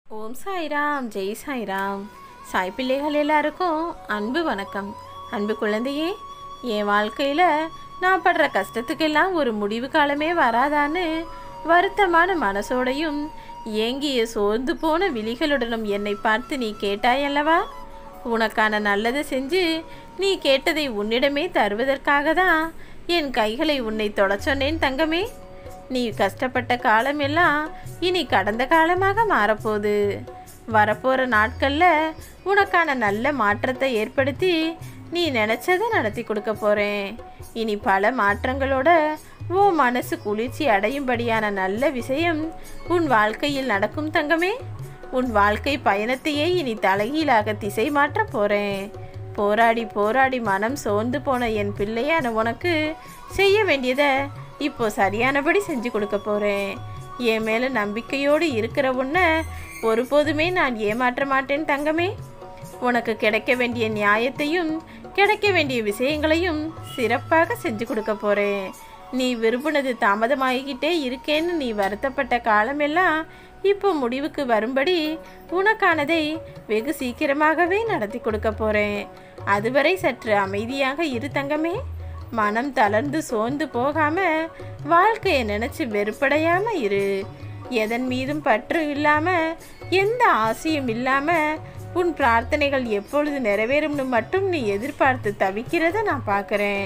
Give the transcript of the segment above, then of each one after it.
ஓம் சாய்ராம் ஜெய் சாய்ராம் சாய் பிள்ளைகள் எல்லாருக்கும் அன்பு வணக்கம் அன்பு குழந்தையே என் வாழ்க்கையில் நான் படுற கஷ்டத்துக்கெல்லாம் ஒரு முடிவு காலமே வராதான்னு வருத்தமான மனசோடையும் ஏங்கிய சோர்ந்து போன விழிகளுடனும் என்னை பார்த்து நீ கேட்டாயல்லவா உனக்கான நல்லதை செஞ்சு நீ கேட்டதை உன்னிடமே தருவதற்காக தான் என் கைகளை உன்னை தொடச் சொன்னேன் தங்கமே நீ கஷ்டப்பட்ட காலம் எல்லாம் இனி கடந்த காலமாக மாறப்போகுது வரப்போகிற நாட்களில் உனக்கான நல்ல மாற்றத்தை ஏற்படுத்தி நீ நினச்சதை நடத்தி கொடுக்க போகிறேன் இனி பல மாற்றங்களோட ஓ மனசு குளிர்ச்சி அடையும்படியான நல்ல விஷயம் உன் வாழ்க்கையில் நடக்கும் தங்கமே உன் வாழ்க்கை பயணத்தையே இனி தலைகீழாக திசை மாற்ற போகிறேன் போராடி போராடி மனம் சோர்ந்து போன என் பிள்ளையான உனக்கு செய்ய வேண்டியதை இப்போ சரியானபடி செஞ்சு கொடுக்க போகிறேன் என் மேலே நம்பிக்கையோடு இருக்கிற உன்னை ஒருபோதுமே நான் ஏமாற்ற மாட்டேன் தங்கமே உனக்கு கிடைக்க வேண்டிய நியாயத்தையும் கிடைக்க வேண்டிய விஷயங்களையும் சிறப்பாக செஞ்சு கொடுக்க போகிறேன் நீ விரும்பினது தாமதமாகிக்கிட்டே இருக்கேன்னு நீ வருத்தப்பட்ட காலமெல்லாம் இப்போ முடிவுக்கு வரும்படி உனக்கானதை வெகு சீக்கிரமாகவே நடத்தி கொடுக்க போகிறேன் அதுவரை சற்று அமைதியாக இரு தங்கமே மனம் தளர்ந்து சோர்ந்து போகாம வாழ்க்கையை நினைச்சு வெறுப்படையாம இரு எதன் மீதும் பற்று இல்லாம எந்த ஆசையும் இல்லாம உன் பிரார்த்தனைகள் எப்பொழுது நிறைவேறும்னு மட்டும் நீ எதிர்பார்த்து தவிக்கிறத நான் பார்க்குறேன்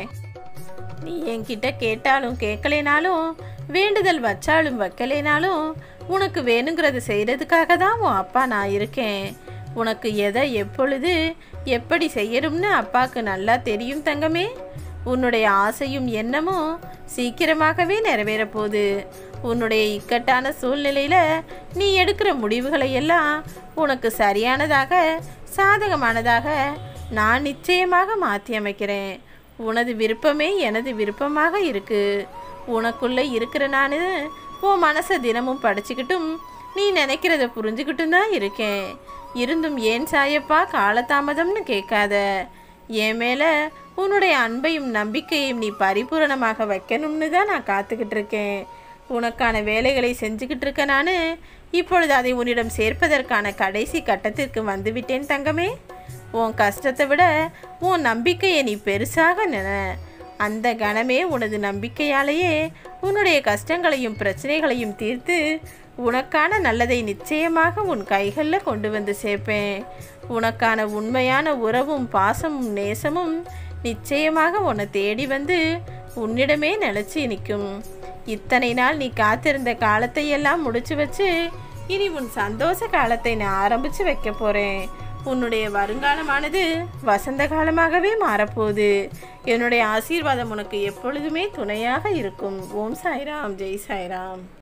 நீ என்கிட்ட கேட்டாலும் கேட்கலைனாலும் வேண்டுதல் வச்சாலும் வைக்கலைனாலும் உனக்கு வேணுங்கிறத செய்கிறதுக்காக தான் உன் அப்பா நான் இருக்கேன் உனக்கு எதை எப்பொழுது எப்படி செய்யணும்னு அப்பாவுக்கு நல்லா தெரியும் தங்கமே உன்னுடைய ஆசையும் எண்ணமும் சீக்கிரமாகவே நிறைவேற போகுது உன்னுடைய இக்கட்டான சூழ்நிலையில் நீ எடுக்கிற முடிவுகளை எல்லாம் உனக்கு சரியானதாக சாதகமானதாக நான் நிச்சயமாக மாற்றி அமைக்கிறேன் உனது விருப்பமே எனது விருப்பமாக இருக்கு உனக்குள்ள இருக்கிற நான் உன் மனசை தினமும் படிச்சுக்கிட்டும் நீ நினைக்கிறத புரிஞ்சுக்கிட்டும் தான் இருக்கேன் இருந்தும் ஏன் சாயப்பா காலதாமதம்னு கேட்காத என் மேலே உன்னுடைய அன்பையும் நம்பிக்கையும் நீ பரிபூரணமாக வைக்கணும்னு தான் நான் காத்துக்கிட்டு இருக்கேன் உனக்கான வேலைகளை செஞ்சுக்கிட்டு இருக்க நான் இப்பொழுது அதை உன்னிடம் சேர்ப்பதற்கான கடைசி கட்டத்திற்கு வந்துவிட்டேன் தங்கமே உன் கஷ்டத்தை விட உன் நம்பிக்கையை நீ பெருசாக நின அந்த கணமே உனது நம்பிக்கையாலேயே உன்னுடைய கஷ்டங்களையும் பிரச்சனைகளையும் தீர்த்து உனக்கான நல்லதை நிச்சயமாக உன் கைகளில் கொண்டு வந்து சேர்ப்பேன் உனக்கான உண்மையான உறவும் பாசமும் நேசமும் நிச்சயமாக உன்னை தேடி வந்து உன்னிடமே நிலச்சி நிற்கும் இத்தனை நாள் நீ காத்திருந்த காலத்தை எல்லாம் முடிச்சு வச்சு இனி உன் சந்தோஷ காலத்தை நான் ஆரம்பித்து வைக்க போகிறேன் உன்னுடைய வருங்காலமானது வசந்த காலமாகவே மாறப்போகுது என்னுடைய ஆசீர்வாதம் உனக்கு எப்பொழுதுமே துணையாக இருக்கும் ஓம் சாய்ராம் ஜெய் சாய்ராம்